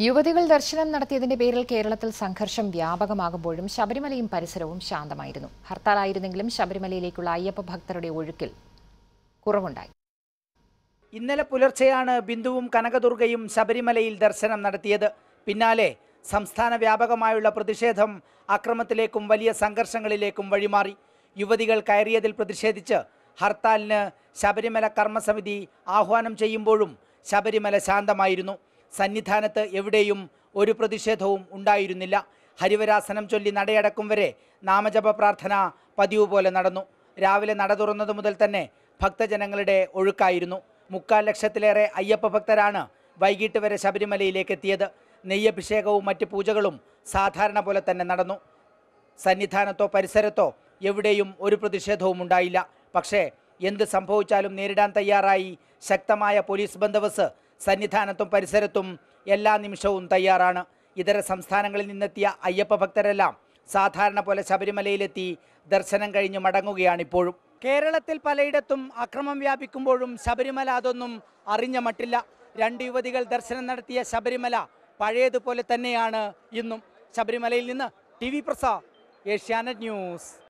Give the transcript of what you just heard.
യുവതികൾ ദർശനം നടത്തിയതിന്റെ പേരിൽ കേരളത്തിൽ സംഘർഷം വ്യാപകമാകുമ്പോഴും ശബരിമലയും പരിസരവും ശാന്തമായിരുന്നു ഹർത്താലായിരുന്നെങ്കിലും ശബരിമലയിലേക്കുള്ള അയ്യപ്പ ഭക്തരുടെ ഒഴുക്കിൽ കുറവുണ്ടായി ഇന്നലെ പുലർച്ചെയാണ് ബിന്ദുവും കനകദുർഗയും ശബരിമലയിൽ ദർശനം നടത്തിയത് പിന്നാലെ സംസ്ഥാന വ്യാപകമായുള്ള പ്രതിഷേധം അക്രമത്തിലേക്കും വലിയ സംഘർഷങ്ങളിലേക്കും വഴിമാറി യുവതികൾ കയറിയതിൽ പ്രതിഷേധിച്ച് ഹർത്താലിന് ശബരിമല കർമ്മസമിതി ആഹ്വാനം ചെയ്യുമ്പോഴും ശബരിമല ശാന്തമായിരുന്നു സന്നിധാനത്ത് എവിടെയും ഒരു പ്രതിഷേധവും ഉണ്ടായിരുന്നില്ല ഹരിവരാസനം ചൊല്ലി നടയടക്കും വരെ നാമജപ പ്രാർത്ഥന പതിവ് പോലെ നടന്നു രാവിലെ നട തുറന്നതു മുതൽ തന്നെ ഭക്തജനങ്ങളുടെ ഒഴുക്കായിരുന്നു മുക്കാൽ ലക്ഷത്തിലേറെ അയ്യപ്പ ഭക്തരാണ് വൈകിട്ട് വരെ ശബരിമലയിലേക്ക് എത്തിയത് നെയ്യഭിഷേകവും മറ്റ് പൂജകളും സാധാരണ പോലെ തന്നെ നടന്നു സന്നിധാനത്തോ പരിസരത്തോ എവിടെയും ഒരു പ്രതിഷേധവും ഉണ്ടായില്ല പക്ഷേ എന്ത് സംഭവിച്ചാലും നേരിടാൻ തയ്യാറായി ശക്തമായ പോലീസ് ബന്ദോബസ്ത് സന്നിധാനത്തും പരിസരത്തും എല്ലാ നിമിഷവും തയ്യാറാണ് ഇതര സംസ്ഥാനങ്ങളിൽ നിന്നെത്തിയ അയ്യപ്പ ഭക്തരെല്ലാം സാധാരണ പോലെ ശബരിമലയിലെത്തി ദർശനം കഴിഞ്ഞ് മടങ്ങുകയാണിപ്പോഴും കേരളത്തിൽ പലയിടത്തും അക്രമം വ്യാപിക്കുമ്പോഴും ശബരിമല അതൊന്നും അറിഞ്ഞ മട്ടില്ല രണ്ട് യുവതികൾ ദർശനം നടത്തിയ ശബരിമല പഴയതുപോലെ തന്നെയാണ് ഇന്നും ശബരിമലയിൽ നിന്ന് T V Prasad Asianet news